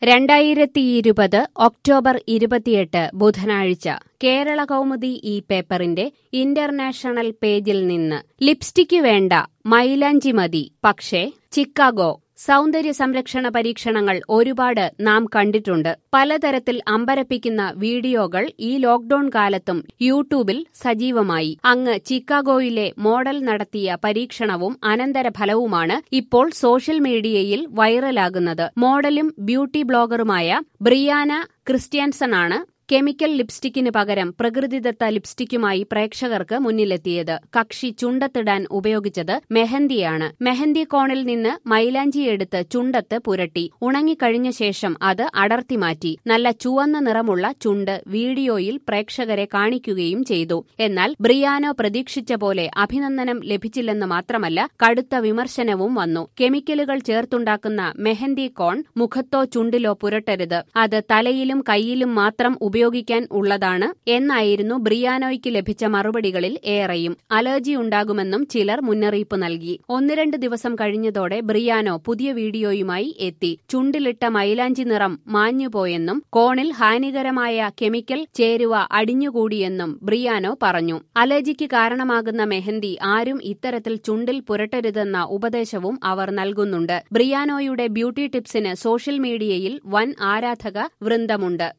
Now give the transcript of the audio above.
രണ്ടായിരത്തിയിരുപത് ഒക്ടോബർ ഇരുപത്തിയെട്ട് ബുധനാഴ്ച കേരള കൗമുദി ഈ പേപ്പറിന്റെ ഇന്റർനാഷണൽ പേജിൽ നിന്ന് ലിപ്സ്റ്റിക്ക് വേണ്ട മൈലാഞ്ചി മതി പക്ഷേ ചിക്കാഗോ സൗന്ദര്യ സംരക്ഷണ പരീക്ഷണങ്ങൾ ഒരുപാട് നാം കണ്ടിട്ടുണ്ട് പലതരത്തിൽ അമ്പരപ്പിക്കുന്ന വീഡിയോകൾ ഈ ലോക്ഡൌൺ കാലത്തും യൂട്യൂബിൽ സജീവമായി അങ്ങ് ചിക്കാഗോയിലെ മോഡൽ നടത്തിയ പരീക്ഷണവും അനന്തരഫലവുമാണ് ഇപ്പോൾ സോഷ്യൽ മീഡിയയിൽ വൈറലാകുന്നത് മോഡലും ബ്യൂട്ടി ബ്ലോഗറുമായ ബ്രിയാന ക്രിസ്ത്യൻസണാണ് കെമിക്കൽ ലിപ്സ്റ്റിക്കിന് പകരം പ്രകൃതിദത്ത ലിപ്സ്റ്റിക്കുമായി പ്രേക്ഷകർക്ക് മുന്നിലെത്തിയത് കക്ഷി ചുണ്ടത്തിടാൻ ഉപയോഗിച്ചത് മെഹന്തിയാണ് മെഹന്തി കോണിൽ നിന്ന് മൈലാഞ്ചി എടുത്ത് ചുണ്ടത്ത് പുരട്ടി ഉണങ്ങിക്കഴിഞ്ഞ ശേഷം അത് അടർത്തി മാറ്റി നല്ല ചുവന്ന നിറമുള്ള ചുണ്ട് വീഡിയോയിൽ പ്രേക്ഷകരെ കാണിക്കുകയും ചെയ്തു എന്നാൽ ബ്രിയാനോ പ്രതീക്ഷിച്ച പോലെ അഭിനന്ദനം ലഭിച്ചില്ലെന്ന് മാത്രമല്ല കടുത്ത വിമർശനവും വന്നു കെമിക്കലുകൾ ചേർത്തുണ്ടാക്കുന്ന മെഹന്തി കോൺ മുഖത്തോ ചുണ്ടിലോ പുരട്ടരുത് അത് തലയിലും കൈയിലും മാത്രം ഉപയോഗിക്കാൻ ഉള്ളതാണ് എന്നായിരുന്നു ബ്രിയാനോയ്ക്ക് ലഭിച്ച മറുപടികളിൽ ഏറെയും അലർജി ഉണ്ടാകുമെന്നും ചിലർ മുന്നറിയിപ്പ് നൽകി ഒന്ന് രണ്ട് ദിവസം കഴിഞ്ഞതോടെ ബ്രിയാനോ പുതിയ വീഡിയോയുമായി എത്തി ചുണ്ടിലിട്ട മൈലാഞ്ചി നിറം മാഞ്ഞുപോയെന്നും കോണിൽ ഹാനികരമായ കെമിക്കൽ ചേരുവ അടിഞ്ഞുകൂടിയെന്നും ബ്രിയാനോ പറഞ്ഞു അലർജിക്ക് കാരണമാകുന്ന മെഹന്തി ആരും ഇത്തരത്തിൽ ചുണ്ടിൽ പുരട്ടരുതെന്ന ഉപദേശവും അവർ നൽകുന്നുണ്ട് ബ്രിയാനോയുടെ ബ്യൂട്ടി ടിപ്സിന് സോഷ്യൽ മീഡിയയിൽ വൻ ആരാധക വൃന്ദമുണ്ട്